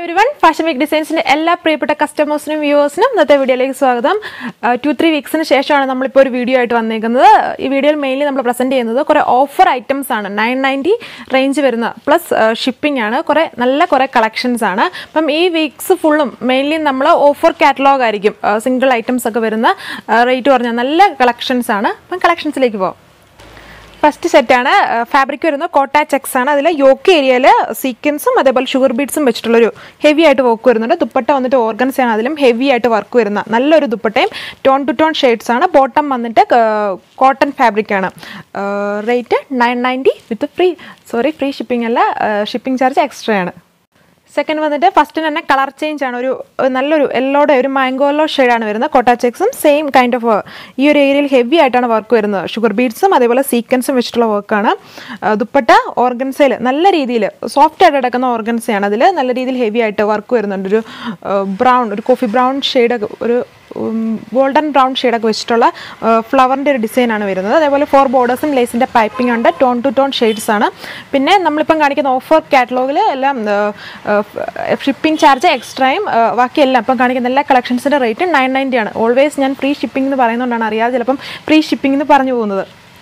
every one fashion week ഡിസൈൻസിന്റെ എല്ലാ പ്രിയപ്പെട്ട കസ്റ്റമേഴ്സിനും വ്യൂവേഴ്സിനും ഇന്നത്തെ വീഡിയോയിലേക്ക് സ്വാഗതം ടു ത്രീ വീക്സിന് ശേഷമാണ് നമ്മളിപ്പോൾ ഒരു വീഡിയോ ആയിട്ട് വന്നേക്കുന്നത് ഈ വീഡിയോയിൽ മെയിൻലി നമ്മൾ പ്രസന്റ് ചെയ്യുന്നത് കുറേ ഓഫർ ഐറ്റംസ് ആണ് നയൻ നയൻറ്റി റേഞ്ച് വരുന്ന പ്ലസ് ഷിപ്പിംഗ് ആണ് കുറേ നല്ല കുറേ കളക്ഷൻസ് ആണ് അപ്പം ഈ വീക്സ് ഫുള്ളും മെയിൻലി നമ്മൾ ഓഫർ കാറ്റലോഗ് ആയിരിക്കും സിംഗിൾ ഐറ്റംസ് ഒക്കെ വരുന്ന റേറ്റ് പറഞ്ഞ നല്ല കളക്ഷൻസ് ആണ് അപ്പം കളക്ഷൻസിലേക്ക് പോകാം ഫസ്റ്റ് സെറ്റാണ് ഫാബ്രിക് വരുന്നത് കോട്ട ചെക്സ് ആണ് അതിൽ യോക്ക് ഏരിയയിൽ സീക്വൻസും അതേപോലെ ഷുഗർ ബീഡ്സും വെച്ചിട്ടുള്ളൊരു ഹെവി ആയിട്ട് വർക്ക് വരുന്നുണ്ട് ദുപ്പട്ട വന്നിട്ട് ഓർഗൻസ് ആണ് അതിലും ഹെവി ആയിട്ട് വർക്ക് വരുന്ന നല്ലൊരു ദുപ്പട്ടയും ടോൺ ടു ടോൺ ഷെയ്ഡ്സ് ആണ് ബോട്ടം വന്നിട്ട് കോട്ടൺ ഫാബ്രിക് ആണ് rate nine ninety with free sorry free shipping അല്ല ഷിപ്പിംഗ് ചാർജ് എക്സ്ട്രാ ആണ് സെക്കൻഡ് വന്നിട്ട് ഫസ്റ്റ് തന്നെ കളർ ചേഞ്ച് ആണ് ഒരു ഒരു നല്ലൊരു എല്ലോടെ ഒരു മാംഗോലോ ഷെയ്ഡാണ് വരുന്നത് കോട്ട ചെക്സും സെയിം കൈൻഡ് ഓഫ് ഈ ഒരു ഏരിയയിൽ ഹെവി ആയിട്ടാണ് വർക്ക് വരുന്നത് ഷുഗർ ബീഡ്സും അതേപോലെ സീക്വൻസും വെച്ചിട്ടുള്ള വർക്കാണ് ദുപ്പട്ട ഓർഗൻസയിൽ നല്ല രീതിയിൽ സോഫ്റ്റ് ആയിട്ട് കിടക്കുന്ന ഓർഗൻസയാണ് അതിൽ നല്ല രീതിയിൽ ഹെവി ആയിട്ട് വർക്ക് വരുന്നുണ്ട് ഒരു ബ്രൗൺ ഒരു കോഫി ബ്രൗൺ ഷെയ്ഡ് ഒരു ഗോൾഡൻ ബ്രൗൺ ഷെയ്ഡൊക്കെ വെച്ചിട്ടുള്ള ഫ്ലവറിൻ്റെ ഒരു ഡിസൈനാണ് വരുന്നത് അതേപോലെ ഫോർ ബോർഡേഴ്സും ലേസിൻ്റെ പൈപ്പിംഗ് ഉണ്ട് ടോൺ ടു ടോൺ ഷെയ്ഡ്സ് ആണ് പിന്നെ നമ്മളിപ്പം കാണിക്കുന്ന ഓഫർ കാറ്റലോഗിൽ എല്ലാം ഷിപ്പിംഗ് ചാർജ് എക്സ്ട്രായും ബാക്കിയെല്ലാം ഇപ്പം കാണിക്കുന്ന എല്ലാ കളക്ഷൻസിൻ്റെ റേറ്റ് നയൻ നയൻറ്റി ആണ് ഓൾവേസ് ഞാൻ ഫ്രീ ഷിപ്പിംഗ് എന്ന് പറയുന്നതുകൊണ്ടാണ് അറിയാതെ ചിലപ്പം ഫ്രീ ഷിപ്പിംഗ് എന്ന് പറഞ്ഞു പോകുന്നത്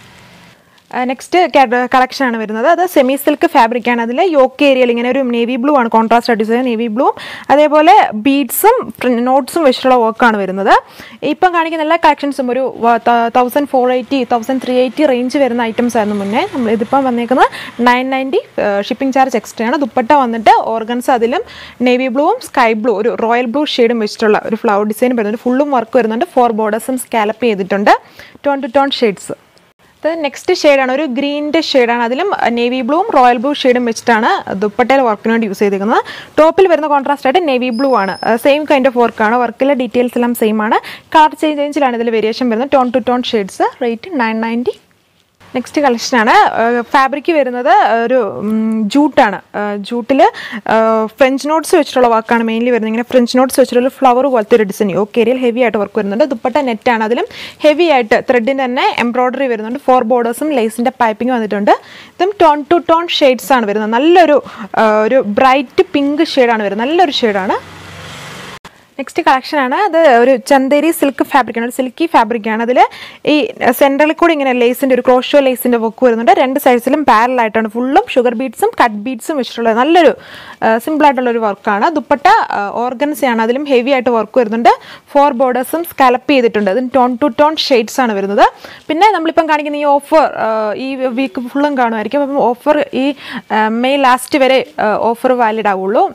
നെക്സ്റ്റ് കളക്ഷൻ ആണ് വരുന്നത് അത് സെമി സിൽക്ക് ഫാബ്രിക് ആണ് അതിൽ യോക്ക് ഏരിയയിൽ ഇങ്ങനെ ഒരു നേവി ബ്ലൂ ആണ് കോൺട്രാസ്റ്റ് ഡിസൈൻ നേവി ബ്ലൂവും അതേപോലെ ബീഡ്സും നോട്ട്സും വെച്ചിട്ടുള്ള വർക്കാണ് വരുന്നത് ഇപ്പം കാണിക്കുന്ന എല്ലാ കളക്ഷൻസും ഒരു thousand four eighty thousand three eighty range വരുന്ന ഐറ്റംസ് ആയിരുന്നു മുന്നേ നമ്മൾ ഇതിപ്പം വന്നേക്കുന്നത് nine ninety shipping charge extra ആണ് ദുപ്പട്ട വന്നിട്ട് ഓർഗൻസ് അതിലും നേവി ബ്ലൂവും സ്കൈ ബ്ലൂ ഒരു റോയൽ ബ്ലൂ ഷെയ്ഡും വെച്ചിട്ടുള്ള ഒരു ഫ്ലവർ ഡിസൈൻ വരുന്നുണ്ട് ഫുള്ളും വർക്ക് വരുന്നുണ്ട് ഫോർ ബോർഡേഴ്സും സ്കാലപ്പ് ചെയ്തിട്ടുണ്ട് tone to tone shades next ഷെയ്ഡാണ് ഒരു ഗ്രീനിൻ്റെ ഷെയ്ഡാണ് അതിലും നേവി ബ്ലൂവും റോയൽ ബ്ലൂ ഷെയ്ഡും വെച്ചിട്ടാണ് ദുപ്പട്ടയിൽ വർക്കിന് വേണ്ടി യൂസ് ചെയ്തിരിക്കുന്നത് ടോപ്പിൽ വരുന്ന കോൺട്രാസ്റ്റ് ആയിട്ട് നേവി ബ്ലൂ ആണ് സെയിം കൈൻഡ് ഓഫ് വർക്കാണ് വർക്കിലെ ഡീറ്റെയിൽസ് എല്ലാം സെയിം ആണ് കളർ ചേഞ്ചിലാണ് ഇതിൽ വേരിയേഷൻ വരുന്നത് tone to tone shades rate nine ninety next കളക്ഷനാണ് ഫാബ്രിക് വരുന്നത് ഒരു ജൂട്ടാണ് ജൂട്ടിൽ ഫ്രഞ്ച് നോട്ട്സ് വെച്ചിട്ടുള്ള വർക്കാണ് മെയിൻലി വരുന്നത് ഇങ്ങനെ ഫ്രഞ്ച് നോട്ട്സ് വെച്ചിട്ടുള്ള ഫ്ലവർ പോലത്തെ ഒരു ഡിസൈൻ ഓക്കെ ഏരിയയിൽ ഹെവി ആയിട്ട് വർക്ക് വരുന്നുണ്ട് ദുപ്പട്ട നെറ്റാണ് അതിലും ഹെവി ആയിട്ട് ത്രെഡിന് തന്നെ എംബ്രോയ്ഡറി വരുന്നുണ്ട് ഫോർ ബോർഡേഴ്സും ലേസിൻ്റെ പൈപ്പിംഗ് വന്നിട്ടുണ്ട് ഇതും ടോൺ ടു ടോൺ ഷെയ്ഡ്സ് ആണ് വരുന്നത് നല്ലൊരു ഒരു ബ്രൈറ്റ് പിങ്ക് ഷെയ്ഡാണ് വരുന്നത് നല്ലൊരു ഷെയ്ഡാണ് നെക്സ്റ്റ് കളക്ഷൻ ആണ് അത് ഒരു ചന്തേരി സിൽക്ക് ഫാബ്രിക് ആണ് ഒരു സിൽക്കി ഫാബ്രിക് ആണ് അതിൽ ഈ സെൻട്രലിൽ കൂടി ഇങ്ങനെ ലേസിൻ്റെ ഒരു ക്രോഷോ ലേസിൻ്റെ വർക്ക് വരുന്നുണ്ട് രണ്ട് സൈഡ്സിലും പാരലായിട്ടാണ് ഫുള്ളും ഷുഗർ ബീഡ്സും കട്ട് ബീഡ്സും വെച്ചിട്ടുള്ള നല്ലൊരു സിമ്പിൾ ആയിട്ടുള്ള ഒരു വർക്കാണ് ദുപ്പട്ട ഓർഗൻസി ആണ് അതിലും ഹെവി ആയിട്ട് വർക്ക് വരുന്നുണ്ട് ഫോർ ബോർഡേഴ്സും സ്കാലപ്പ് ചെയ്തിട്ടുണ്ട് അതിന് ടോൺ ടു ടോൺ ഷെയ്ഡ്സ് ആണ് വരുന്നത് പിന്നെ നമ്മളിപ്പം കാണിക്കുന്ന ഈ ഓഫർ ഈ വീക്ക് ഫുള്ളും കാണുമായിരിക്കും അപ്പം ഓഫർ ഈ മെയ് ലാസ്റ്റ് വരെ ഓഫർ വാലിഡ് ആവുള്ളൂ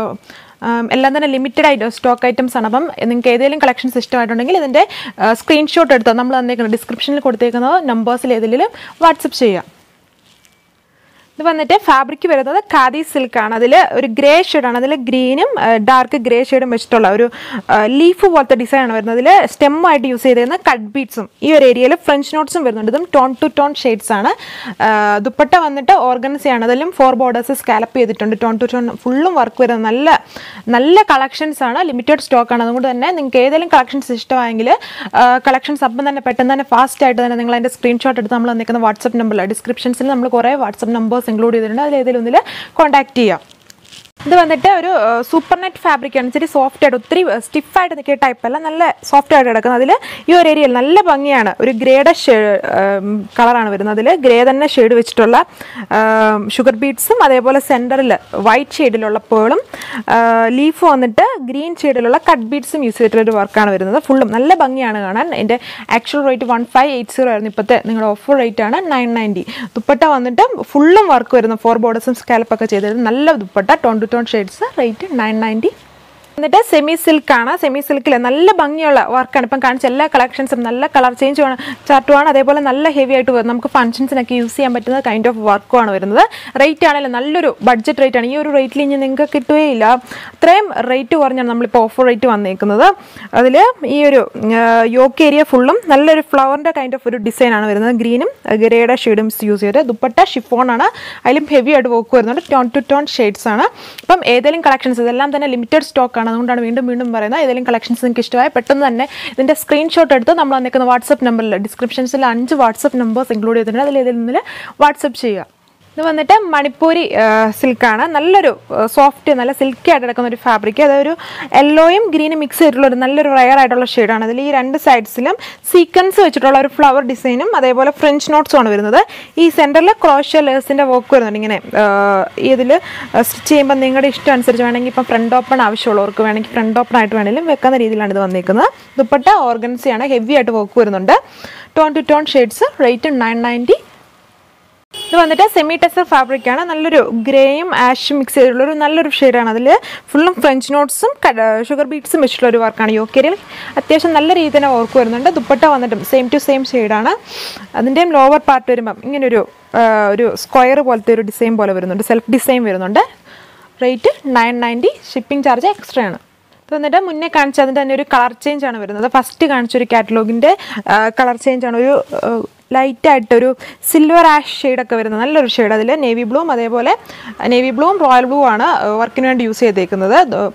എല്ലാം തന്നെ ലിമിറ്റഡ് ആയിട്ട് സ്റ്റോക്ക് ഐറ്റംസ് ആണ് അപ്പം നിങ്ങൾക്ക് ഏതെങ്കിലും കളക്ഷൻസ് ഇഷ്ടമായിട്ടുണ്ടെങ്കിൽ ഇതിൻ്റെ സ്ക്രീൻഷോട്ട് എടുത്താൽ നമ്മൾ തന്നേക്കുന്നത് ഡിസ്ക്രിപ്ഷനിൽ കൊടുത്തേക്കുന്ന നമ്പേഴ്സിൽ ഏതെങ്കിലും വാട്സപ്പ് ചെയ്യാം ഇത് വന്നിട്ട് ഫാബ്രിക് വരുന്നത് ഖാദി സിൽക്കാണ് അതിൽ ഒരു ഗ്രേ ഷെയ്ഡാണ് അതിൽ ഗ്രീനും ഡാർക്ക് ഗ്രേ ഷെയ്ഡും വെച്ചിട്ടുള്ള ഒരു ലീഫ് പോലത്തെ ഡിസൈൻ ആണ് വരുന്നത് അതിൽ സ്റ്റെമ്മായിട്ട് യൂസ് ചെയ്തിരുന്ന കട്ട് ബീഡ്സും ഈ ഒരു ഏരിയയിൽ ഫ്രഞ്ച് നോട്ട്സും വരുന്നുണ്ട് ഇതും ടോൺ ടു ടോൺ ഷെയ്ഡ്സ് ആണ് ദുപ്പട്ട വന്നിട്ട് ഓർഗൻസി ആണ് അതിലും ഫോർ ബോർഡേഴ്സ് സ്കാലപ്പ് ചെയ്തിട്ടുണ്ട് ടോൺ ടു ടോൺ ഫുള്ളും വർക്ക് വരുന്നത് നല്ല നല്ല കളക്ഷൻസ് ആണ് ലിമിറ്റഡ് സ്റ്റോക്ക് ആണ് അതുകൊണ്ട് തന്നെ നിങ്ങൾക്ക് ഏതെങ്കിലും കളക്ഷൻസ് ഇഷ്ടമായെങ്കിൽ കളക്ഷൻസ് അപ്പം തന്നെ പെട്ടെന്ന് തന്നെ ഫാസ്റ്റ് ആയിട്ട് തന്നെ നിങ്ങൾ അതിൻ്റെ സ്ക്രീൻഷോട്ട് എടുത്ത് നമ്മൾ നിൽക്കുന്ന വാട്സപ്പ് നമ്പറിൽ ഡിസ്ക്രിപ്ഷൻസിൽ നമ്മൾ കുറേ വാട്സപ്പ് നമ്പേഴ്സ് ഇൻക്ലൂഡ് ചെയ്തിട്ടുണ്ട് അതിൽ ഏതെങ്കിലും ഒന്നിൽ കോൺടാക്ട് ചെയ്യാം ഇത് വന്നിട്ട് ഒരു സൂപ്പർ നെറ്റ് ഫാബ്രിക് ആണ് ഇച്ചിരി സോഫ്റ്റ് ആയിട്ട് ഒത്തിരി സ്റ്റിഫായിട്ട് നിൽക്കിയ ടൈപ്പ് അല്ല നല്ല സോഫ്റ്റ് ആയിട്ട് കിടക്കുന്നത് അതിൽ ഈ ഒരു ഏരിയയിൽ നല്ല ഭംഗിയാണ് ഒരു ഗ്രേയുടെ കളറാണ് വരുന്നത് അതിൽ ഗ്രേ തന്നെ ഷെയ്ഡ് വെച്ചിട്ടുള്ള ഷുഗർ ബീഡ്സും അതേപോലെ സെൻറ്ററിൽ വൈറ്റ് ഷെയ്ഡിലുള്ള പേളും ലീഫ് വന്നിട്ട് ഗ്രീൻ ഷെയ്ഡിലുള്ള കട്ട് ബീഡ്സും യൂസ് ചെയ്തിട്ടുള്ളൊരു വർക്കാണ് വരുന്നത് ഫുള്ളും നല്ല ഭംഗിയാണ് കാണാൻ എൻ്റെ actual rate one five eight zero ആയിരുന്നു ഇപ്പോഴത്തെ നിങ്ങളുടെ ഓഫർ റേറ്റ് ആണ് നയൻ നയൻറ്റി ദുപ്പട്ട വന്നിട്ട് ഫുള്ളും വർക്ക് വരുന്ന ഫോർ ബോർഡേഴ്സും സ്കാലപ്പൊക്കെ ചെയ്തിട്ട് നല്ല dupatta tone to tone shades rate nine ninety എന്നിട്ട് സെമി സിൽക്കാണ് സെമി സിൽക്കിൽ നല്ല ഭംഗിയുള്ള വർക്കാണ് ഇപ്പം കാണിച്ച എല്ലാ കളക്ഷൻസും നല്ല കളർ ചേഞ്ച് ചാർട്ടുമാണ് അതേപോലെ നല്ല ഹെവി ആയിട്ട് വരും നമുക്ക് ഫംഗ്ഷൻസിനൊക്കെ യൂസ് ചെയ്യാൻ പറ്റുന്ന കൈൻഡ് ഓഫ് വർക്കുമാണ് വരുന്നത് റേറ്റ് ആണെങ്കിലും നല്ലൊരു ബഡ്ജറ്റ് റേറ്റ് ആണ് ഈ ഒരു റേറ്റിൽ ഇനി നിങ്ങൾക്ക് കിട്ടുകയില്ല അത്രയും റേറ്റ് കുറഞ്ഞാണ് നമ്മളിപ്പോൾ ഓഫർ റേറ്റ് വന്നേക്കുന്നത് അതിൽ ഈ ഒരു യോക്ക് ഏരിയ ഫുള്ളും നല്ലൊരു ഫ്ലവറിൻ്റെ കൈൻഡ് ഓഫ് ഒരു ഡിസൈനാണ് വരുന്നത് ഗ്രീനും ഗ്രേയുടെ ഷെയ്ഡും യൂസ് ചെയ്ത് ദുപ്പട്ട ഷിഫോണാണ് അതിലും ഹെവി ആയിട്ട് വർക്ക് വരുന്നുണ്ട് ടോൺ ടു ടോൺ ഷെയ്ഡ്സ് ആണ് അപ്പം ഏതെങ്കിലും കളക്ഷൻസ് ഇതെല്ലാം തന്നെ ലിമിറ്റഡ് സ്റ്റോക്ക് ആണ് അതുകൊണ്ടാണ് വീണ്ടും വീണ്ടും പറയുന്നത് ഏതെങ്കിലും കളക്ഷൻസ് നിങ്ങൾക്ക് ഇഷ്ടമായ പെട്ടെന്ന് തന്നെ ഇതിൻ്റെ സ്ക്രീൻഷോട്ട് എടുത്ത് നമ്മൾ വന്നിരിക്കുന്ന വാട്സപ്പ് നമ്പറിൽ ഡിസ്ക്രിപ്ഷൻസിൽ അഞ്ച് വാട്സപ്പ് നമ്പേഴ്സ് ഇൻക്ലൂഡ് ചെയ്തിട്ടുണ്ട് അതിൽ ഏതെങ്കിലും വാട്സപ്പ് ചെയ്യുക ഇത് വന്നിട്ട് മണിപ്പൂരി സിൽക്കാണ് നല്ലൊരു സോഫ്റ്റ് നല്ല സിൽക്കി ആയിട്ട് കിടക്കുന്ന ഒരു ഫാബ്രിക് അതൊരു യെല്ലോയും ഗ്രീനും മിക്സ് ചെയ്തിട്ടുള്ള ഒരു നല്ലൊരു റയർ ആയിട്ടുള്ള ഷെയ്ഡാണ് അതിൽ ഈ രണ്ട് സൈഡ്സിലും സീക്വൻസ് വെച്ചിട്ടുള്ള ഒരു ഫ്ലവർ ഡിസൈനും അതേപോലെ ഫ്രഞ്ച് നോട്ട്സും ആണ് വരുന്നത് ഈ സെൻറ്ററിൽ ക്രോഷ്യ ലേഴ്സിൻ്റെ വർക്ക് വരുന്നുണ്ട് ഇങ്ങനെ ഇതിൽ സ്റ്റിച്ച് ചെയ്യുമ്പോൾ നിങ്ങളുടെ ഇഷ്ടം അനുസരിച്ച് വേണമെങ്കിൽ ഇപ്പം ഫ്രണ്ട് ഓപ്പൺ ആവശ്യമുള്ളവർക്ക് വേണമെങ്കിൽ ഫ്രണ്ട് ഓപ്പൺ ആയിട്ട് വേണമെങ്കിലും വെക്കുന്ന രീതിയിലാണ് ഇത് വന്നിരിക്കുന്നത് ദുപ്പട്ട ഓർഗൻസിയാണ് ഹെവി ആയിട്ട് വർക്ക് വരുന്നുണ്ട് tone to tone shades rate nine ninety ഇത് വന്നിട്ട് സെമി ടെസർ ഫാബ്രിക് ആണ് നല്ലൊരു ഗ്രേയും ആഷും മിക്സ് ചെയ്തിട്ടുള്ള ഒരു നല്ലൊരു ഷെയ്ഡാണ് അതിൽ ഫുള്ളും ഫ്രഞ്ച് നോട്ട്സും ഷുഗർ ബീറ്റ്സും വെച്ചിട്ടുള്ള ഒരു വർക്കാണ് യോക്കേരിയിൽ അത്യാവശ്യം നല്ല രീതിയിൽ തന്നെ വർക്ക് വരുന്നുണ്ട് ദുപ്പട്ട വന്നിട്ടും സെയിം ടു സെയിം ഷെയ്ഡാണ് അതിൻ്റെയും ലോവർ പാർട്ട് വരുമ്പം ഇങ്ങനൊരു ആ, ഒരു സ്ക്വയർ പോലത്തെ ഒരു ഡിസൈൻ പോലെ വരുന്നുണ്ട് സെൽഫ് ഡിസൈൻ വരുന്നുണ്ട് rate nine ninety shipping charge extra ആണ് ഇത് വന്നിട്ട് മുന്നേ കാണിച്ച അതിൻ്റെ തന്നെ ഒരു കളർ ചേഞ്ച് ആണ് വരുന്നത് ഫസ്റ്റ് കാണിച്ച ഒരു കാറ്റലോഗിൻ്റെ കളർ ചേഞ്ച് ആണ് ഒരു ലൈറ്റ് ആയിട്ട് ഒരു സിൽവർ ആഷ് ഷെയ്ഡൊക്കെ വരുന്നത് നല്ലൊരു ഷെയ്ഡ് അതിൽ നേവി ബ്ലൂവും അതേപോലെ നേവി ബ്ലൂവും റോയൽ ബ്ലൂ ആണ് വർക്കിന് വേണ്ടി യൂസ് ചെയ്തേക്കുന്നത്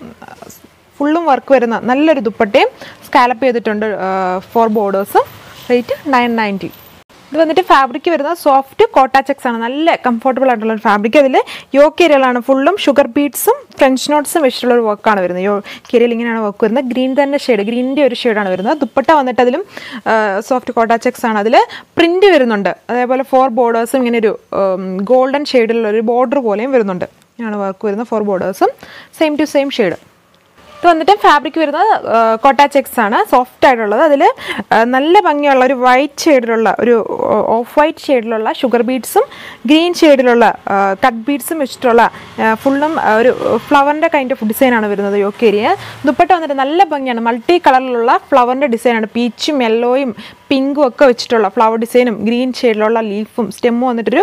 ഫുള്ളും വർക്ക് വരുന്ന നല്ലൊരു ദുപ്പട്ടയും സ്കാലപ്പ് ചെയ്തിട്ടുണ്ട് ഫോർ ബോർഡേഴ്സും റേറ്റ് നയൻ നയൻറ്റി ഇത് വന്നിട്ട് ഫാബ്രിക് വരുന്നത് സോഫ്റ്റ് കോട്ട ചെക്സ് ആണ് നല്ല കംഫർട്ടബിൾ ആയിട്ടുള്ള ഒരു ഫാബ്രിക് അതിൽ യോ കേരിയലാണ് ഫുള്ളും ഷുഗർ ബീഡ്സും ഫ്രഞ്ച് നോട്ട്സും വെച്ചിട്ടുള്ള ഒരു വർക്കാണ് വരുന്നത് യോ കേരിയൽ ഇങ്ങനെയാണ് വർക്ക് വരുന്നത് ഗ്രീൻ തന്നെ ഷെയ്ഡ് ഗ്രീനിൻ്റെ ഒരു ഷെയ്ഡാണ് വരുന്നത് ദുപ്പട്ട വന്നിട്ട് അതിലും സോഫ്റ്റ് കോട്ട ചെക്സ് ആണ് അതിൽ പ്രിന്റ് വരുന്നുണ്ട് അതേപോലെ ഫോർ ബോർഡേഴ്സും ഇങ്ങനെ ഒരു ഗോൾഡൻ ഷെയ്ഡിലുള്ള ഒരു ബോർഡർ പോലെയും വരുന്നുണ്ട് ഇങ്ങനെയാണ് വർക്ക് വരുന്നത് ഫോർ ബോർഡേഴ്സും സെയിം ടു സെയിം ഷെയ്ഡ് ഇത് വന്നിട്ട് ഫാബ്രിക് വരുന്നത് കോട്ട ചെക്സ് ആണ് സോഫ്റ്റ് ആയിട്ടുള്ളത് അതിൽ നല്ല ഭംഗിയുള്ള ഒരു വൈറ്റ് ഷെയ്ഡിലുള്ള ഒരു ഓഫ് വൈറ്റ് ഷെയ്ഡിലുള്ള ഷുഗർ ബീഡ്സും ഗ്രീൻ ഷെയ്ഡിലുള്ള കട്ട് ബീഡ്സും വെച്ചിട്ടുള്ള ഫുള്ളും ഒരു ഫ്ലവറിൻ്റെ കൈൻഡ് ഓഫ് ഡിസൈനാണ് വരുന്നത് യോക്കേരിയ ദുപ്പട്ട വന്നിട്ട് നല്ല ഭംഗിയാണ് മൾട്ടി കളറിലുള്ള ഫ്ലവറിൻ്റെ ഡിസൈനാണ് പീച്ചും യെല്ലോയും പിങ്കും ഒക്കെ വെച്ചിട്ടുള്ള ഫ്ലവർ ഡിസൈനും ഗ്രീൻ ഷെയ്ഡിലുള്ള ലീഫും സ്റ്റെമ്മും വന്നിട്ടൊരു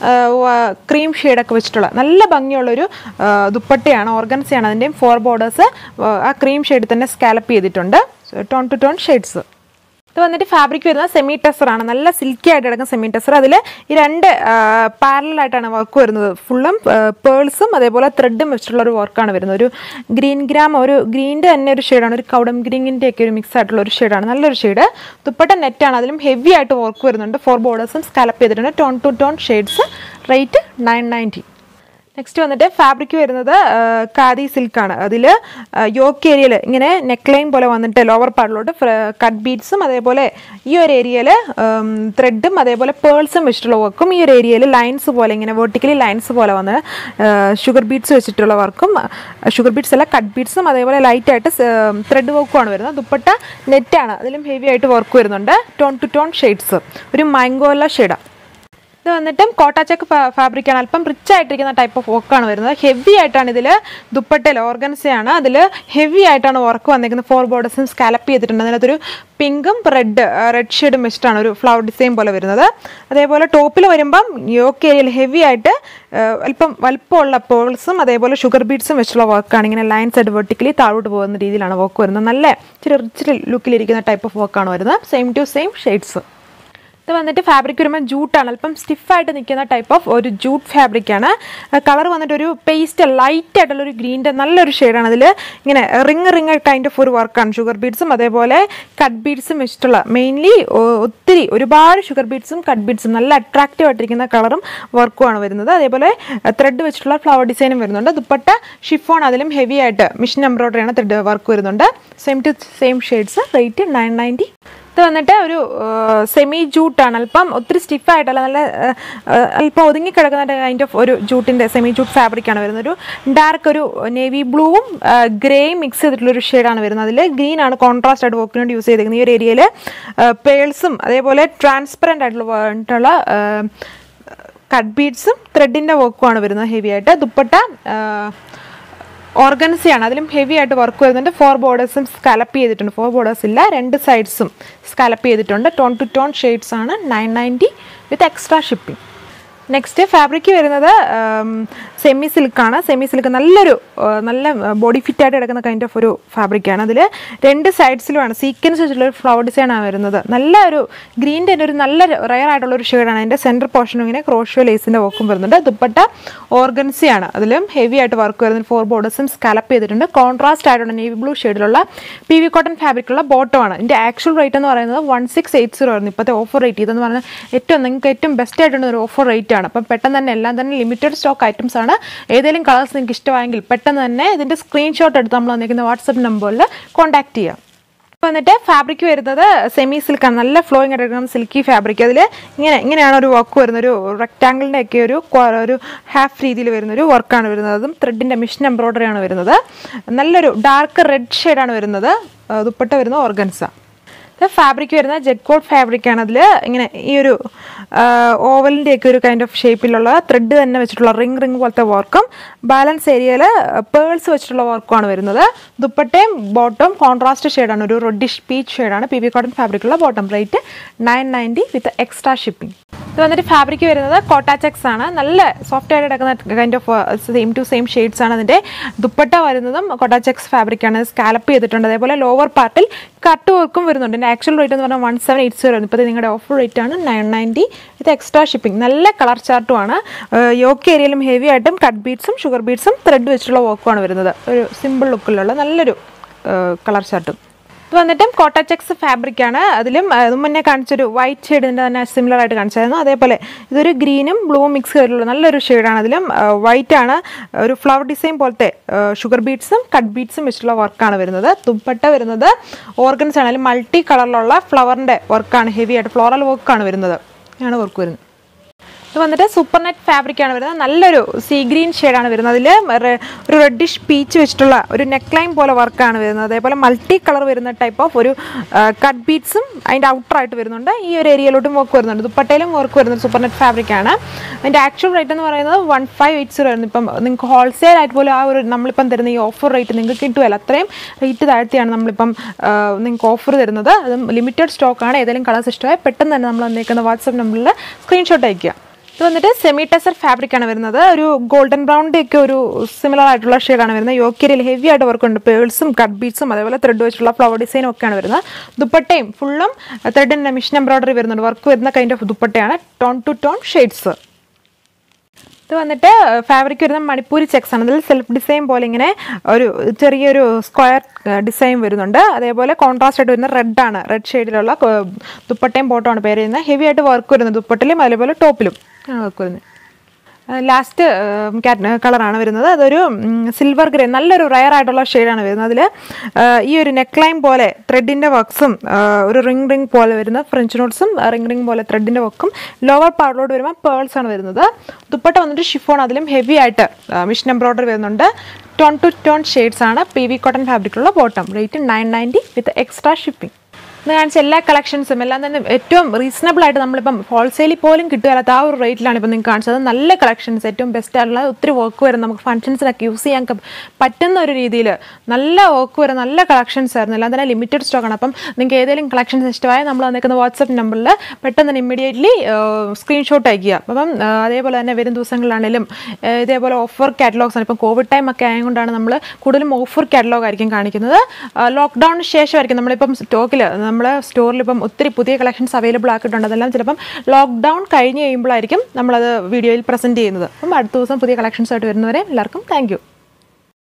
ക്രീം ഷെയ്ഡൊക്കെ വെച്ചിട്ടുള്ള നല്ല ഭംഗിയുള്ളൊരു ആ, ദുപ്പട്ടയാണ് ഓർഗൻസിയാണ് അതിൻ്റെയും ഫോർ ബോർഡേഴ്സ് ആ ക്രീം ഷെയ്ഡിൽ തന്നെ സ്കാലപ്പ് ചെയ്തിട്ടുണ്ട് ടോൺ ടു ടോൺ ഷെയ്ഡ്സ് ഇത് വന്നിട്ട് ഫാബ്രിക് വരുന്നത് സെമി ടെസറാണ് നല്ല സിൽക്കി ആയിട്ട് കിടക്കുന്ന സെമി ടെസർ അതിൽ ഈ രണ്ട് പാരലായിട്ടാണ് വർക്ക് വരുന്നത് ഫുള്ളും പേൾസും അതേപോലെ ത്രെഡും വെച്ചിട്ടുള്ള ഒരു വർക്കാണ് വരുന്നത് ഒരു ഗ്രീൻ ഗ്രാം ഒരു ഗ്രീൻ്റെ തന്നെ ഒരു ഷെയ്ഡാണ് ഒരു കൗഡം ഗ്രീനിൻ്റെ ഒക്കെ ഒരു മിക്സ് ആയിട്ടുള്ള ഒരു ഷെയ്ഡാണ് നല്ലൊരു ഷെയ്ഡ് ദുപ്പട്ട നെറ്റാണ് അതിലും ഹെവി ആയിട്ട് വർക്ക് വരുന്നുണ്ട് ഫോർ ബോർഡേഴ്സും സ്കാലപ്പ് ചെയ്തിട്ടുണ്ട് tone to tone shades rate nine ninety next വന്നിട്ട് ഫാബ്രിക് വരുന്നത് ആ, ഖാദി സിൽക്കാണ് അതിൽ യോക്ക് ഏരിയയിൽ ഇങ്ങനെ നെക്ക് ലൈൻ പോലെ വന്നിട്ട് ലോവർ പാർട്ടിലോട്ട് കട്ട് ബീഡ്സും അതേപോലെ ഈ ഒരു ഏരിയയിൽ ത്രെഡും അതേപോലെ പേൾസും വെച്ചിട്ടുള്ള വർക്കും ഈ ഒരു ഏരിയയിൽ ലൈൻസ് പോലെ ഇങ്ങനെ വെർട്ടിക്കലി ലൈൻസ് പോലെ വന്ന് ഷുഗർ ബീഡ്സ് വെച്ചിട്ടുള്ള വർക്കും ഷുഗർ ബീഡ്സ് അല്ല കട്ട് ബീഡ്സും അതേപോലെ ലൈറ്റായിട്ട് ത്രെഡ് വർക്കുമാണ് വരുന്നത് ദുപ്പട്ട നെറ്റാണ് അതിലും ഹെവി ആയിട്ട് വർക്ക് വരുന്നുണ്ട് ടോൺ ടു ടോൺ ഷെയ്ഡ്സ് ഒരു മാംഗോല ഷെയ്ഡാണ് ഇത് വന്നിട്ടും കോട്ടാച്ചക്ക് ഫാബ്രിക് ആണ് അല്പം റിച്ച് ആയിട്ടിരിക്കുന്ന ടൈപ്പ് ഓഫ് വർക്കാണ് വരുന്നത് ഹെവി ആയിട്ടാണ് ഇതിൽ ദുപ്പട്ടയിൽ ഓർഗൻസയാണ് അതിൽ ഹെവി ആയിട്ടാണ് വർക്ക് വന്നിരിക്കുന്നത് ഫോർ ബോർഡേഴ്സും സ്കാലപ്പ് ചെയ്തിട്ടുണ്ട് അതിനകത്തൊരു പിങ്കും റെഡ് റെഡ് ഷെയ്ഡും വെച്ചിട്ടാണ് ഒരു ഫ്ലവർ ഡിസൈൻ പോലെ വരുന്നത് അതേപോലെ ടോപ്പിൽ വരുമ്പം യോക്ക് ഏരിയയിൽ ഹെവി ആയിട്ട് ആ, അല്പം വലുപ്പമുള്ള പേൾസും അതേപോലെ ഷുഗർ ബീഡ്സും വെച്ചുള്ള വർക്കാണ് ഇങ്ങനെ ലൈൻസ് ആയിട്ട് വെർട്ടിക്കലി താഴോട്ട് പോകുന്ന രീതിയിലാണ് വർക്ക് വരുന്നത് നല്ല ഇച്ചിരി റിച്ച് ലുക്കിലിരിക്കുന്ന ടൈപ്പ് ഓഫ് വർക്കാണ് വരുന്നത് സെയിം ടു സെയിം ഷെയ്ഡ്സ് ഇത് വന്നിട്ട് ഫാബ്രിക് വരുമ്പോൾ ജൂട്ടാണ് അല്പം സ്റ്റിഫായിട്ട് നിൽക്കുന്ന ടൈപ്പ് ഓഫ് ഒരു ജൂട്ട് ഫാബ്രിക് ആണ് കളർ വന്നിട്ട് ഒരു പേസ്റ്റ് ലൈറ്റ് ആയിട്ടുള്ള ഒരു ഗ്രീൻ്റെ നല്ലൊരു ഷെയ്ഡാണ് അതിൽ ഇങ്ങനെ റിങ് റിങ് കൈൻഡ് ഓഫ് ഒരു വർക്കാണ് ഷുഗർ ബീഡ്സും അതേപോലെ കട്ട് ബീഡ്സും വെച്ചിട്ടുള്ള മെയിൻലി ഒത്തിരി ഒരുപാട് ഷുഗർ ബീഡ്സും കട്ട് ബീഡ്സും നല്ല അട്രാക്റ്റീവ് ആയിട്ടിരിക്കുന്ന കളറും വർക്കുമാണ് വരുന്നത് അതേപോലെ ത്രെഡ് വെച്ചിട്ടുള്ള ഫ്ലവർ ഡിസൈനും വരുന്നുണ്ട് ദുപ്പട്ട ഷിഫോൺ അതിലും ഹെവി ആയിട്ട് മിഷൻ എംബ്രോയിഡറിയാണ് ത്രെഡ് വർക്ക് വരുന്നുണ്ട് same to same shades rate nine ninety ഇത് വന്നിട്ട് ഒരു സെമി ജൂട്ടാണ് അല്പം ഒത്തിരി സ്റ്റിഫായിട്ടല്ല നല്ല ആ, ആ, അല്പം ഒതുങ്ങി കിടക്കുന്ന കൈൻഡ് ഓഫ് ഒരു ജൂട്ടിൻ്റെ സെമി ജൂട്ട് ഫാബ്രിക്കാണ് വരുന്നത് ഒരു ഡാർക്ക് ഒരു നേവി ബ്ലൂവും ഗ്രേയും മിക്സ് ചെയ്തിട്ടുള്ള ഒരു ഷെയ്ഡാണ് വരുന്നത് അതിൽ ഗ്രീൻ ആണ് കോൺട്രാസ്റ്റ് ആയിട്ട് വർക്കിന് വേണ്ടി യൂസ് ചെയ്തിരിക്കുന്നത് ഈ ഒരു ഏരിയയിൽ പേൾസും അതേപോലെ ട്രാൻസ്പെറൻ്റ് ആയിട്ടുള്ള ആയിട്ടുള്ള കട്ട് ബീഡ്സും ത്രെഡിൻ്റെ വർക്കുമാണ് വരുന്നത് ഹെവി ആയിട്ട് ദുപ്പട്ട ആ, ഓർഗൻസിയാണ് അതിലും ഹെവി ആയിട്ട് വർക്ക് വരുന്നുണ്ട് ഫോർ ബോർഡേഴ്സും സ്കാലപ്പ് ചെയ്തിട്ടുണ്ട് ഫോർ ബോർഡേഴ്സ് ഇല്ല രണ്ട് സൈഡ്സും സ്കാലപ്പ് ചെയ്തിട്ടുണ്ട് ടോൺ ടു ടോൺ ഷെയ്ഡ്സ് ആണ് nine ninety with extra shipping next fabric വരുന്നത് സെമി സിൽക്കാണ് സെമി സിൽക്ക് നല്ലൊരു ആ, നല്ല ബോഡി ഫിറ്റ് ആയിട്ട് കിടക്കുന്ന കൈൻഡ് ഓഫ് ഒരു ഫാബ്രിക്കാണ് അതിൽ രണ്ട് സൈഡ്സിലുമാണ് സീക്വൻസ് വെച്ചിട്ടുള്ള ഒരു ഫ്ലവർ ഡിസൈൻ ആണ് വരുന്നത് നല്ല ഒരു ഗ്രീൻ്റെ ഒരു നല്ല റയർ ആയിട്ടുള്ള ഒരു ഷെയ്ഡാണ് അതിൻ്റെ സെൻറ്റർ പോർഷനും ഇങ്ങനെ ക്രോഷ്യോ ലേസിൻ്റെ വർക്കും വരുന്നുണ്ട് ദുപ്പട്ട ഓർഗൻസിയാണ് അതിലും ഹെവി ആയിട്ട് വർക്ക് വരുന്നത് ഫോർ ബോർഡേഴ്സും സ്കാലപ്പ് ചെയ്തിട്ടുണ്ട് കോൺട്രാസ്റ്റ് ആയിട്ടുള്ള നേവി ബ്ലൂ ഷെയ്ഡിലുള്ള പി വി കോട്ടൺ ഫാബ്രിക്കുള്ള ബോട്ടമാണ് ഇതിൻ്റെ ആക്ച്വൽ റേറ്റ് എന്ന് പറയുന്നത് വൺ സിക്സ് എയ്റ്റ് സീറോ ആയിരുന്നു ഇപ്പോഴത്തെ ഓഫർ റേറ്റ് ഇതെന്ന് പറഞ്ഞാൽ ഏറ്റവും നിങ്ങൾക്ക് ഏറ്റവും ബെസ്റ്റ് ആയിട്ടുള്ള ഒരു ഓഫർ റേറ്റ് ആണ് ആണ് അപ്പം പെട്ടെന്ന് തന്നെ എല്ലാം തന്നെ ലിമിറ്റഡ് സ്റ്റോക്ക് ഐറ്റംസ് ആണ് ഏതെങ്കിലും കളേഴ്സ് നിങ്ങൾക്ക് ഇഷ്ടമായെങ്കിൽ പെട്ടെന്ന് തന്നെ ഇതിൻ്റെ സ്ക്രീൻഷോട്ട് എടുത്ത് നമ്മൾ വന്നിരിക്കുന്ന വാട്സപ്പ് നമ്പറിൽ കോൺടാക്ട് ചെയ്യാം വന്നിട്ട് ഫാബ്രിക് വരുന്നത് സെമി സിൽക്കാണ് നല്ല ഫ്ലോയിങ് ആയിട്ട് എടുക്കുന്ന സിൽക്കി ഫാബ്രിക് അതിൽ ഇങ്ങനെ ഇങ്ങനെയാണ് ഒരു വർക്ക് വരുന്നത് ഒരു റെക്റ്റാങ്കിളിൻ്റെ ഒക്കെ ഒരു ക്വ- ഒരു ഹാഫ് രീതിയിൽ വരുന്ന ഒരു വർക്കാണ് വരുന്നത് അതും ത്രെഡിൻ്റെ മിഷൻ എംബ്രോയ്ഡറി ആണ് വരുന്നത് നല്ലൊരു ഡാർക്ക് റെഡ് ഷെയ്ഡാണ് വരുന്നത് ആ, ദുപ്പട്ട വരുന്ന ഓർഗൻസ ഫാബ്രിക് വരുന്ന ജെറ്റ് കോഡ് ഫാബ്രിക് ആണ് അതിൽ ഇങ്ങനെ ഈ ഒരു ഓവലിൻ്റെ ഒക്കെ ഒരു കൈൻഡ് ഓഫ് ഷേപ്പിലുള്ള ത്രെഡ് തന്നെ വെച്ചിട്ടുള്ള റിംഗ് റിംഗ് പോലത്തെ വർക്കും ബാലൻസ് ഏരിയയിൽ പേൾസ് വെച്ചിട്ടുള്ള വർക്കുമാണ് വരുന്നത് ദുപ്പട്ടയും ബോട്ടം കോൺട്രാസ്റ്റ് ഷെയ്ഡാണ് ഒരു റെഡിഷ് പീച്ച് ഷെയ്ഡാണ് പി വി കോട്ടൺ ഫാബ്രിക്കുള്ള bottom rate nine ninety with extra shipping ഇത് വന്നിട്ട് ഫാബ്രിക് വരുന്നത് കോട്ടാചെക്സ് ആണ് നല്ല സോഫ്റ്റ് ആയിട്ട് കിടക്കുന്ന kind of same to same shades ആണ് അതിൻ്റെ ദുപ്പട്ട വരുന്നതും കോട്ടാചെക്സ് ഫാബ്രിക് ആണ് സ്കാലപ്പ് ചെയ്തിട്ടുണ്ട് അതേപോലെ ലോവർ പാർട്ടിൽ കട്ട് വർക്കും വരുന്നുണ്ട് എൻ്റെ ആക്ച്വൽ റേറ്റ് എന്ന് പറഞ്ഞാൽ വൺ സെവൻ എയ്റ്റ് സീറോ ഇപ്പോൾ നിങ്ങളുടെ ഓഫർ റേറ്റ് ആണ് nine ninety with extra shipping നല്ല കളർ ചാർട്ടുമാണ് യോക്ക് ഏരിയയിലും ഹെവി ആയിട്ടും കട്ട് ബീഡ്സും ഷുഗർ ബീഡ്സും ത്രെഡ് വെച്ചിട്ടുള്ള വർക്കുമാണ് വരുന്നത് ഒരു സിമ്പിൾ ലുക്കിലുള്ള നല്ലൊരു കളർ ചാർട്ടും ഇത് വന്നിട്ടും കോട്ടാചെക്സ് ഫാബ്രിക് ആണ് അതിലും ആ, ഇത് മുന്നേ കാണിച്ചൊരു വൈറ്റ് ഷെയ്ഡിൻ്റെ തന്നെ സിമിലർ ആയിട്ട് കാണിച്ചായിരുന്നു അതേപോലെ ഇതൊരു ഗ്രീനും ബ്ലൂവും മിക്സ് ചെയ്തിട്ടുള്ള നല്ലൊരു ഷെയ്ഡാണ് അതിലും വൈറ്റ് ആണ് ഒരു ഫ്ലവർ ഡിസൈൻ പോലത്തെ ഷുഗർ ബീഡ്സും കട്ട് ബീഡ്സും വെച്ചിട്ടുള്ള വർക്കാണ് വരുന്നത് തുപ്പട്ട വരുന്നത് ഓർഗൻസ് ആണ് അതിൽ മൾട്ടി കളറിലുള്ള ഫ്ലവറിൻ്റെ വർക്കാണ് ഹെവി ആയിട്ട് ഫ്ലോറൽ വർക്കാണ് വരുന്നത് ആണ് വർക്ക് വരുന്നത് ഇത് വന്നിട്ട് സൂപ്പർ നെറ്റ് ഫാബ്രിക് ആണ് വരുന്നത് നല്ലൊരു സീ ഗ്രീൻ ഷെയ്ഡാണ് വരുന്നത് അതിൽ ഒരു റെഡിഷ് പീച്ച് വെച്ചിട്ടുള്ള ഒരു നെക്ക് ലൈൻ പോലെ വർക്കാണ് വരുന്നത് അതേപോലെ മൾട്ടി കളർ വരുന്ന ടൈപ്പ് ഓഫ് ഒരു കട്ട് ബീഡ്സും അതിൻ്റെ ഔട്ടറായിട്ട് വരുന്നുണ്ട് ഈ ഒരു ഏരിയയിലോട്ടും വർക്ക് വരുന്നുണ്ട് ദുപ്പട്ടയിലും വർക്ക് വരുന്നത് സൂപ്പർ നെറ്റ് ഫാബ്രിക് ആണ് അതിൻ്റെ ആക്ച്വൽ റേറ്റ് എന്ന് പറയുന്നത് വൺ ഫൈവ് എയ്റ്റ് സീറോ ആയിരുന്നു ഇപ്പം നിങ്ങൾക്ക് ഹോൾസെയിൽ ആയിട്ട് പോലും ആ ഒരു നമ്മളിപ്പം തരുന്ന ഈ ഓഫർ റേറ്റ് നിങ്ങൾക്ക് കിട്ടുമല്ലോ അത്രയും റേറ്റ് താഴ്ത്തിയാണ് നമ്മളിപ്പം ആ, നിങ്ങൾക്ക് ഓഫർ തരുന്നത് അതും ലിമിറ്റഡ് സ്റ്റോക്കാണ് ഏതെങ്കിലും കളേഴ്സ് ഇഷ്ടമായ പെട്ടെന്ന് തന്നെ നമ്മൾ വന്നേക്കുന്ന വാട്സപ്പ് നമ്പറിൽ സ്ക്രീൻഷോട്ട് അയക്കുക ഇത് വന്നിട്ട് സെമി ടെസർ ഫാബ്രിക് ആണ് വരുന്നത് ഒരു ഗോൾഡൻ ബ്രൗണിൻ്റെ ഒക്കെ ഒരു സിമിലർ ആയിട്ടുള്ള ഷെയ്ഡാണ് വരുന്നത് യോക്കിയരിൽ ഹെവി ആയിട്ട് വർക്ക് ഉണ്ട് പേൾസും കട്ട് ബീഡ്സും അതേപോലെ ത്രെഡ് വെച്ചിട്ടുള്ള ഫ്ലവർ ഡിസൈനും ഒക്കെയാണ് വരുന്നത് ദുപ്പട്ടയും ഫുള്ളും ത്രെഡിൻ്റെ മിഷൻ എംബ്രോയ്ഡറി വരുന്നുണ്ട് വർക്ക് വരുന്ന കൈൻഡ് ഓഫ് ദുപ്പട്ടയാണ് ടോൺ ടു ടോൺ ഷെയ്ഡ്സ് ഇത് വന്നിട്ട് ഫാബ്രിക് വരുന്ന മണിപ്പൂരി ചെക്സ് ആണ് അതിൽ സെൽഫ് ഡിസൈൻ പോലെ ഇങ്ങനെ ഒരു ചെറിയൊരു സ്ക്വയർ ഡിസൈൻ വരുന്നുണ്ട് അതേപോലെ കോൺട്രാസ്റ്റ് ആയിട്ട് വരുന്ന റെഡ് ആണ് റെഡ് ഷെയ്ഡിലുള്ള ദുപ്പട്ടയും ബോട്ടമാണ് പേര് ചെയ്യുന്നത് ഹെവി ആയിട്ട് വർക്ക് വരുന്നത് ദുപ്പട്ടിലും അതേപോലെ ടോപ്പിലും ആണ് വർക്ക് വരുന്നത് ലാസ്റ്റ് കളറാണ് വരുന്നത് അതൊരു സിൽവർ ഗ്രേ നല്ലൊരു റയർ ആയിട്ടുള്ള ഷെയ്ഡാണ് വരുന്നത് അതിൽ ഈ ഒരു നെക്ക് ലൈൻ പോലെ ത്രെഡിൻ്റെ വർക്ക്സും ഒരു റിംഗ് റിംഗ് പോലെ വരുന്ന ഫ്രഞ്ച് നോട്ട്സും റിംഗ് റിംഗ് പോലെ ത്രെഡിൻ്റെ വർക്കും ലോവർ പാർട്ടിലോട്ട് വരുമ്പോൾ പേൾസ് ആണ് വരുന്നത് ദുപ്പട്ട വന്നിട്ട് ഷിഫോൺ അതിലും ഹെവി ആയിട്ട് മിഷൻ എംബ്രോയ്ഡറി വരുന്നുണ്ട് ടോൺ ടു ടോൺ ഷെയ്ഡ്സ് ആണ് പി വി കോട്ടൺ ഫാബ്രിക്കുള്ള bottom rate nine ninety with extra shipping ഇന്ന് കാണിച്ച എല്ലാ കളക്ഷൻസും എല്ലാം തന്നെ ഏറ്റവും റീസണബിൾ ആയിട്ട് നമ്മളിപ്പം ഹോൾസെയിലിൽ പോലും കിട്ടുകയില്ലാത്ത ആ ഒരു റേറ്റിലാണ് ഇപ്പം നിങ്ങൾക്ക് കാണിച്ചത് നല്ല കളക്ഷൻസ് ഏറ്റവും ബെസ്റ്റ് ആയിട്ടുള്ള ഒത്തിരി വർക്ക് വരും നമുക്ക് ഫംഗ്ഷൻസിനൊക്കെ യൂസ് ചെയ്യാൻ ക- പറ്റുന്ന ഒരു രീതിയിൽ നല്ല വർക്ക് വരും നല്ല കളക്ഷൻസ് ആയിരുന്നു എല്ലാം തന്നെ ലിമിറ്റഡ് സ്റ്റോക്കാണ് അപ്പം നിങ്ങൾക്ക് ഏതെങ്കിലും കളക്ഷൻസ് ഇഷ്ടമായ നമ്മൾ വന്നിരിക്കുന്ന വാട്സപ്പ് നമ്പറിൽ പെട്ടെന്ന് തന്നെ ഇമ്മീഡിയറ്റ്ലി സ്ക്രീൻഷോട്ട് അയക്കുക അപ്പം ആ, അതേപോലെ തന്നെ വരും ദിവസങ്ങളിലാണെങ്കിലും ആ, ഇതേപോലെ ഓഫർ കാറ്റലോഗ്സ് ആണ് ഇപ്പം കോവിഡ് ടൈം ഒക്കെ ആയതുകൊണ്ടാണ് നമ്മൾ കൂടുതലും ഓഫർ കാറ്റലോഗ് ആയിരിക്കും കാണിക്കുന്നത് ലോക്ക്ഡൗണിന് ശേഷമായിരിക്കും നമ്മളിപ്പം സ്റ്റോക്കിൽ നമ്മൾ സ്റ്റോറിൽ ഇപ്പം ഒത്തിരി പുതിയ കളക്ഷൻസ് അവൈലബിൾ ആക്കിയിട്ടുണ്ട് അതെല്ലാം ചിലപ്പം ലോക്ക്ഡൗൺ കഴിഞ്ഞ് കഴിയുമ്പോഴായിരിക്കും നമ്മളത് വീഡിയോയിൽ പ്രസൻറ്റ് ചെയ്യുന്നത് അപ്പം അടുത്ത ദിവസം പുതിയ കളക്ഷൻസ് ആയിട്ട് വരുന്നവരെ എല്ലാവർക്കും താങ്ക്